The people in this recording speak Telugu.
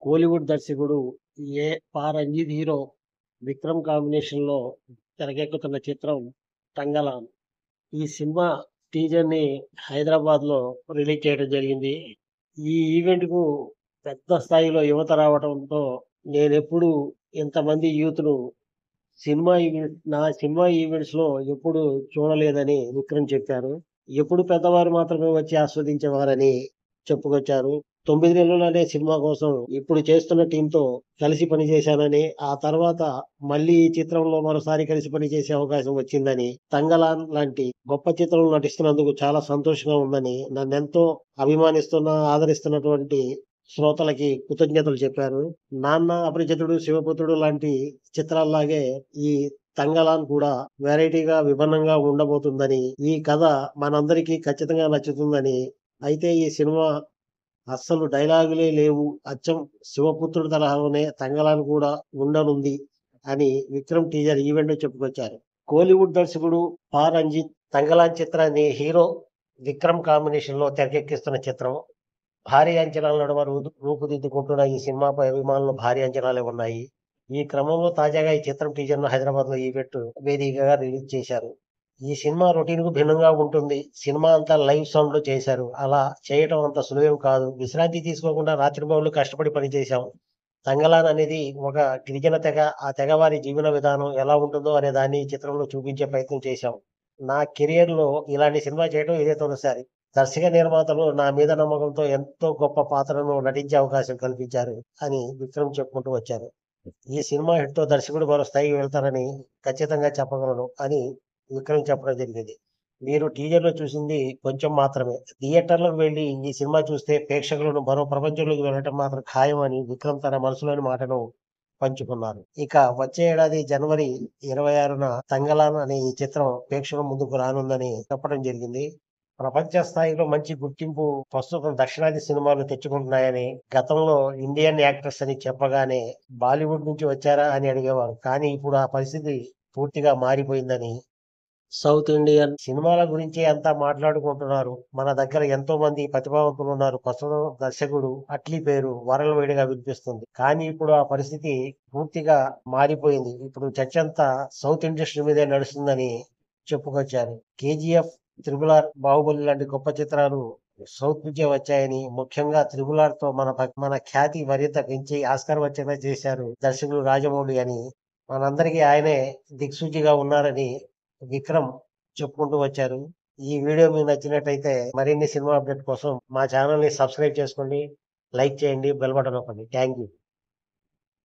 కోలీవుడ్ దర్శకుడు ఏ పా రంజిత్ హీరో విక్రమ్ కాంబినేషన్ లో తెరకెక్కుతున్న చిత్రం తంగలాన్ ఈ సినిమా టీజర్ ని హైదరాబాద్ లో రిలీజ్ చేయడం జరిగింది ఈ ఈవెంట్ కు పెద్ద స్థాయిలో యువత రావడంతో నేను ఎప్పుడు ఇంతమంది యూత్ ను సినిమా ఈవెంట్ నా సినిమా ఈవెంట్స్ లో ఎప్పుడు చూడలేదని విక్రమ్ చెప్పారు ఎప్పుడు పెద్దవారు మాత్రమే వచ్చి ఆస్వాదించేవారని చెప్పుకొచ్చారు తొమ్మిది నెలలనే సినిమా కోసం ఇప్పుడు చేస్తున్న టీంతో కలిసి పనిచేశానని ఆ తర్వాత మళ్ళీ ఈ చిత్రంలో మరోసారి కలిసి పనిచేసే అవకాశం వచ్చిందని తంగలాన్ లాంటి గొప్ప చిత్రంలో నటిస్తున్నందుకు చాలా సంతోషంగా ఉందని నన్నెంతో అభిమానిస్తున్న ఆదరిస్తున్నటువంటి శ్రోతలకి కృతజ్ఞతలు చెప్పారు నాన్న అపరిచితుడు శివపుత్రుడు లాంటి చిత్రాల్లాగే ఈ తంగలాన్ కూడా వెరైటీగా విభిన్నంగా ఉండబోతుందని ఈ కథ మనందరికీ ఖచ్చితంగా నచ్చుతుందని అయితే ఈ సినిమా అస్సలు డైలాగులే లేవు అచ్చం శివపుత్రుడు తరహాలోనే తంగలాన్ కూడా ఉండనుంది అని విక్రమ్ టీజర్ ఈవెంట్ చెప్పుకొచ్చారు కోలీవుడ్ దర్శకుడు పా రంజిత్ తంగలాన్ చిత్రాన్ని హీరో విక్రమ్ కాంబినేషన్ లో తెరకెక్కిస్తున్న చిత్రం భారీ అంచనాల నడుమ రూ- రూపుదిద్దుకుంటున్న ఈ సినిమాపై అభిమానులు భారీ అంచనాలే ఉన్నాయి ఈ క్రమంలో తాజాగా ఈ చిత్రం టీజర్ ను హైదరాబాద్ లో ఈవెంట్ వేదికగా రిలీజ్ చేశారు ఈ సినిమా రొటీన్ కు భిన్నంగా ఉంటుంది సినిమా అంతా లైవ్ సౌండ్ లో చేశారు అలా చేయటం అంత సులువేం కాదు విశ్రాంతి తీసుకోకుండా రాత్రిబౌళ్ళు కష్టపడి పనిచేశాం తంగలాన్ అనేది ఒక గిరిజన తెగ ఆ తెగ వారి జీవన విధానం ఎలా ఉంటుందో అనే దాన్ని ఈ చిత్రంలో చూపించే ప్రయత్నం చేశాం నా కెరియర్ లో ఇలాంటి సినిమా చేయడం ఇదే తొలిసారి దర్శక నిర్మాతలు నా మీద నమ్మకంతో ఎంతో గొప్ప పాత్రను నటించే అవకాశం కల్పించారు అని విక్రమ్ చెప్పుకుంటూ వచ్చారు ఈ సినిమా హిట్ తో దర్శకుడు మరో స్థాయికి వెళ్తారని ఖచ్చితంగా చెప్పగలను అని విక్రమ్ చెప్పడం జరిగింది మీరు టీజర్ లో చూసింది కొంచెం మాత్రమే థియేటర్లకు వెళ్లి ఈ సినిమా చూస్తే ప్రేక్షకులను మరో ప్రపంచంలోకి వెళ్ళటం మాత్రం ఖాయం అని విక్రమ్ తన మనసులోని మాటను పంచుకున్నారు ఇక వచ్చే ఏడాది జనవరి ఇరవై ఆరున తంగలాన్ అనే ఈ చిత్రం ప్రేక్షకుల ముందుకు రానుందని చెప్పడం జరిగింది ప్రపంచ స్థాయిలో మంచి గుర్తింపు ప్రస్తుతం దక్షిణాది సినిమాలు తెచ్చుకుంటున్నాయని గతంలో ఇండియన్ యాక్టర్స్ అని చెప్పగానే బాలీవుడ్ నుంచి వచ్చారా అని అడిగేవారు కానీ ఇప్పుడు ఆ పరిస్థితి పూర్తిగా మారిపోయిందని సౌత్ ఇండియన్ సినిమాల గురించి అంతా మాట్లాడుకుంటున్నారు మన దగ్గర ఎంతో మంది ప్రతిభావంతులు ఉన్నారు ప్రస్తుతం దర్శకుడు అట్లీ పేరు వరల వేడిగా వినిపిస్తుంది కానీ ఇప్పుడు ఆ పరిస్థితి పూర్తిగా మారిపోయింది ఇప్పుడు చర్చ అంతా సౌత్ ఇండస్ట్రీ మీదే నడుస్తుందని చెప్పుకొచ్చారు కేజీఎఫ్ త్రిబుల్ ఆర్ బాహుబలి లాంటి గొప్ప చిత్రాలు సౌత్ నుంచే వచ్చాయని ముఖ్యంగా త్రిబుల్ ఆర్ తో మన ప- మన ఖ్యాతి మరింత పెంచి ఆస్కార్ వచ్చేలా చేశారు దర్శకుడు రాజమౌళి అని మనందరికీ ఆయనే దిక్సూచిగా ఉన్నారని విక్రమ్ చెప్పుకుంటూ వచ్చారు ఈ వీడియో మీకు నచ్చినట్టయితే మరిన్ని సినిమా అప్డేట్ కోసం మా ఛానల్ ని సబ్స్క్రైబ్ చేసుకోండి లైక్ చేయండి బెల్ బటన్ నొక్కండి థ్యాంక్ యూ